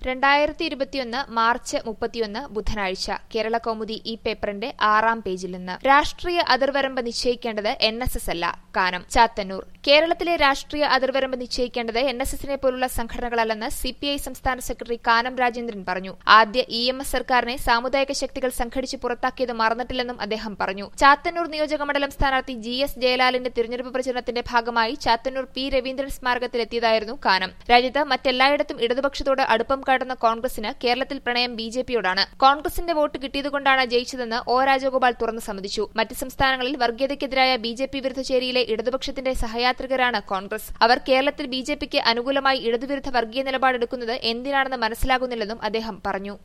രണ്ടായിരത്തി ഇരുപത്തിയൊന്ന് മാർച്ച് മുപ്പത്തിയൊന്ന് ബുധനാഴ്ച കേരള കൗമുദി ഈ പേപ്പറിന്റെ ആറാം പേജിൽ നിന്ന് രാഷ്ട്രീയ അതിർവരമ്പ് നിശ്ചയിക്കേണ്ടത് എൻ എസ് എസ് അല്ല കാനം ചാത്തന്നൂർ കേരളത്തിലെ രാഷ്ട്രീയ അതിർവരമ്പ് നിശ്ചയിക്കേണ്ടത് എൻ എസ് എസിനെ പോലുള്ള സംഘടനകളല്ലെന്ന് സിപിഐ സംസ്ഥാന സെക്രട്ടറി കാനം രാജേന്ദ്രൻ പറഞ്ഞു ആദ്യ ഇ എം എസ് സർക്കാരിനെ സാമുദായിക ശക്തികൾ സംഘടിച്ച് പുറത്താക്കിയത് മറന്നിട്ടില്ലെന്നും അദ്ദേഹം പറഞ്ഞു ചാത്തന്നൂർ നിയോജകമണ്ഡലം സ്ഥാനാർത്ഥി ജി എസ് ജയലാലിന്റെ തിരഞ്ഞെടുപ്പ് പ്രചരണത്തിന്റെ ഭാഗമായി ചാത്തന്നൂർ പി രവീന്ദ്രൻ സ്മാരകത്തിലെത്തിയതായിരുന്നു കാനം രാജ്യത്ത് മറ്റെല്ലായിടത്തും ഇടതുപക്ഷത്തോട് അടുപ്പം കാട്ടുന്ന കോൺഗ്രസിന് കേരളത്തിൽ പ്രണയം ബി ജെ പിയോടാണ് കോൺഗ്രസിന്റെ വോട്ട് കിട്ടിയതുകൊണ്ടാണ് ജയിച്ചതെന്ന് ഒ രാജഗോപാൽ തുറന്നു സമ്മതിച്ചു മറ്റ് സംസ്ഥാനങ്ങളിൽ വർഗീയതയ്ക്കെതിരായ ബി ജെ പി വിരുദ്ധ ചേരിയിലെ ഇടതുപക്ഷത്തിന്റെ സഹയാത്രികരാണ് കോൺഗ്രസ് അവർ കേരളത്തിൽ ബി ജെ പിക്ക് അനുകൂലമായി ഇടതുവിരുദ്ധ വർഗീയ നിലപാടെടുക്കുന്നത് എന്തിനാണെന്ന് മനസ്സിലാകുന്നില്ലെന്നും അദ്ദേഹം പറഞ്ഞു